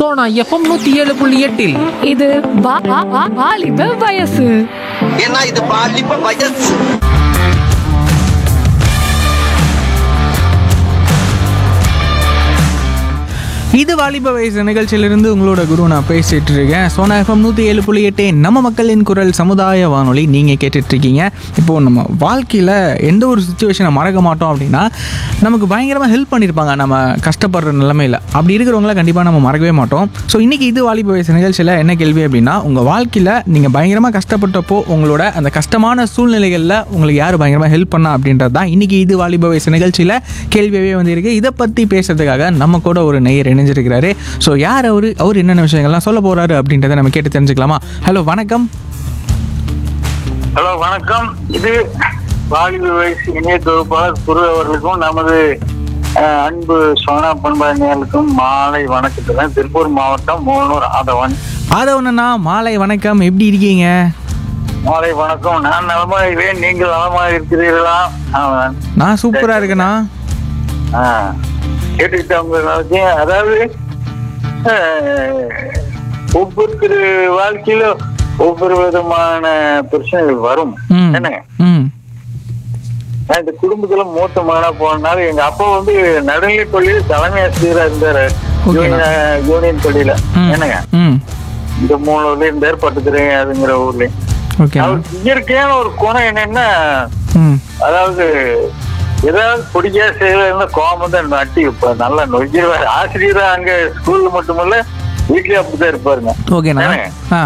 Sona FM நூத்தி ஏழு புள்ளி எட்டில் இது வா- வா- வா- வாலிப வயசு ஏன்னா இது பாலிப்ப வயசு இது வாலிப வயசு நிகழ்ச்சியிலிருந்து உங்களோட குரு நான் பேசிட்டு இருக்கேன் சோனா எஃப்எம் நூற்றி ஏழு புள்ளி எட்டு நம்ம மக்களின் குரல் சமுதாய வானொலி நீங்கள் கேட்டுட்டு இருக்கீங்க இப்போது நம்ம வாழ்க்கையில் எந்த ஒரு சுச்சுவேஷனை மறக்க மாட்டோம் அப்படின்னா நமக்கு பயங்கரமாக ஹெல்ப் பண்ணியிருப்பாங்க நம்ம கஷ்டப்படுற நிலமையில் அப்படி இருக்கிறவங்கள கண்டிப்பாக நம்ம மறக்கவே மாட்டோம் ஸோ இன்றைக்கி இது வாலிப வயசு நிகழ்ச்சியில் என்ன கேள்வி அப்படின்னா உங்கள் வாழ்க்கையில் நீங்கள் பயங்கரமாக கஷ்டப்பட்டப்போ உங்களோட அந்த கஷ்டமான சூழ்நிலைகளில் உங்களுக்கு யார் பயங்கரமாக ஹெல்ப் பண்ணா அப்படின்றது தான் இன்றைக்கி இது வாலிப வயசு நிகழ்ச்சியில் கேள்வியாகவே வந்திருக்கு இதை பற்றி பேசுறதுக்காக நம்ம கூட ஒரு நேயர் இணைஞ்சிருக்கிறாரு ஸோ யார் அவர் அவர் என்னென்ன விஷயங்கள்லாம் சொல்ல போகிறாரு அப்படின்றத நம்ம கேட்டு தெரிஞ்சுக்கலாமா ஹலோ வணக்கம் ஹலோ வணக்கம் இது வாலிப வயசு இணைய தொகுப்பாளர் குரு அவர்களுக்கும் நமது அஹ், அன்பு சோனா பண்பாளிகளுக்கும் மாலை வணக்கத்துடன் திருப்பூர் மாவட்டம் மூணூர் ஆதவன் ஆதவனண்ணா மாலை வணக்கம் எப்படி இருக்கீங்க மாலை வணக்கம் நான் நலமா இருக்கிறேன் நீங்கள் நலமா இருக்கிறீர்களா ஆமாம். நான் சூப்பராக இருக்கேண்ணா ஆ, கேட்டுக்கிட்டவங்க நாளைக்கு அதாவது அஹ், ஒவ்வொருத்தர் வாழ்க்கையில ஒவ்வொரு விதமான பிரச்சனைகள் வரும் ம் என்னங்க ம் நான் இந்த குடும்பத்துல மூத்த மகனா போனனால எங்க அப்பா வந்து நடுநிலை பள்ளியில தலைமை ஆசிரியரா இருந்தாரு Okay. யூனியன் யூனியன் பள்ளியில ம். என்னங்க ம் இந்த மூணுல இருந்தார் பட்டுத்துறை அதுங்கிற ஊர்ல ஓகே அவருக்கு இயற்கையான ஒரு குணம் என்னன்னா ம் அதாவது ஏதாவது பிடிக்காத செய்யல கோபம் தான் நட்டி இப்ப நல்லா நொய்ச்சிருவாரு ஆசிரியரா அங்க ஸ்கூல்ல மட்டுமல்ல வீட்லயும் அப்படிதான் இருப்பாருங்க ஓகேண்ணா ஏங்க? ஆ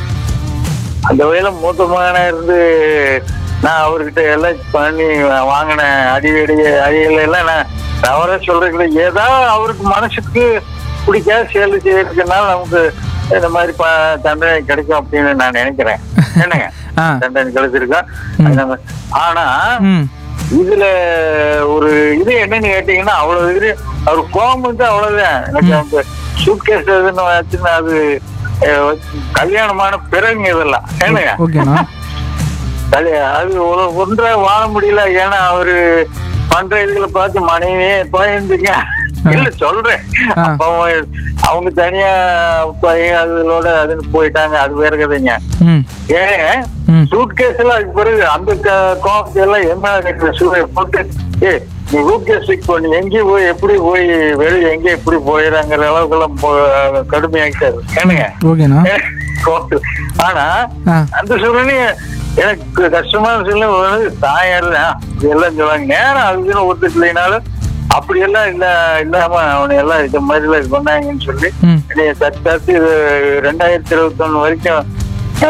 அந்த வயல மூத்த மகனா இருந்து நான் அவர்கிட்ட எல்லாம் பண்ணி வாங்கின அடிவடி அடிகளை எல்லாம் நான் தவற சொல்றது ஏதாவது அவருக்கு மனசுக்கு பிடிக்காத செயல் செய்யறதுனால நமக்கு இந்த மாதிரி ப- தண்டனை கிடைக்கும் அப்படின்னு நான் நினைக்கிறேன் என்னங்க ஆ தண்டனை கிடைச்சிருக்கா அது நம்ம- ஆனா ம் இதுல ஒரு இது என்னன்னு கேட்டீங்கன்னா அவ்வளவு இது அவர் கோபம் வந்து அவ்வளவுதான் எனக்கு அந்த சூட்கேஸ் எதுன்னு வச்சுன்னா அது அஹ், கல்யாணமான பிறகு இதெல்லாம் ஏனுங்க ஓகேண்ணா கல்யா- அது ஒரு- ஒன்றா வாழ முடியல ஏன்னா அவரு பண்ற இதுகளை பார்த்து மனைவியே பயந்துங்க இல்ல சொல்றேன் ஆ. அப்ப அவங்க- அவங்க தனியா பையன் அதுகளோட அதுன்னு போயிட்டாங்க அது வேற கதைங்க ம் ஏன் ம். சூட் கேஸ் எல்லாம் அதுக்கு பிறகு அந்த கோபத்தை எல்லாம் என்ன சூழலை போட்டு ஏ நீ ரூட் கேஸ் செக் பண்ணி எங்கேயும் போய் எப்படி போய் வெளியே எங்கே எப்படி போயிடறாங்கிற அளவுக்கு எல்லாம் போ- கடுமையாக்கிட்டாரு ஏனுங்க ஓகேண்ணா கோபத்து. ஆனா ஆ. அந்த சூழ்நிலை எனக்கு கஷ்டமான சூழ்நிலை ஒரு தாயார் தான் இதெல்லாம் சொல்லுவாங்க நேரம் அதுக்குன்னு ஒத்துட்டு இல்லைனாலும் அப்படி எல்லாம் இல்ல இல்லாம அவனை எல்லாம் இந்த மாதிரி எல்லாம் இது பண்ணாங்கன்னு சொல்லி ம் என்னைய தத்து தத்து இது ரெண்டாயிரத்தி இருபத்தி ஒண்ணு வரைக்கும்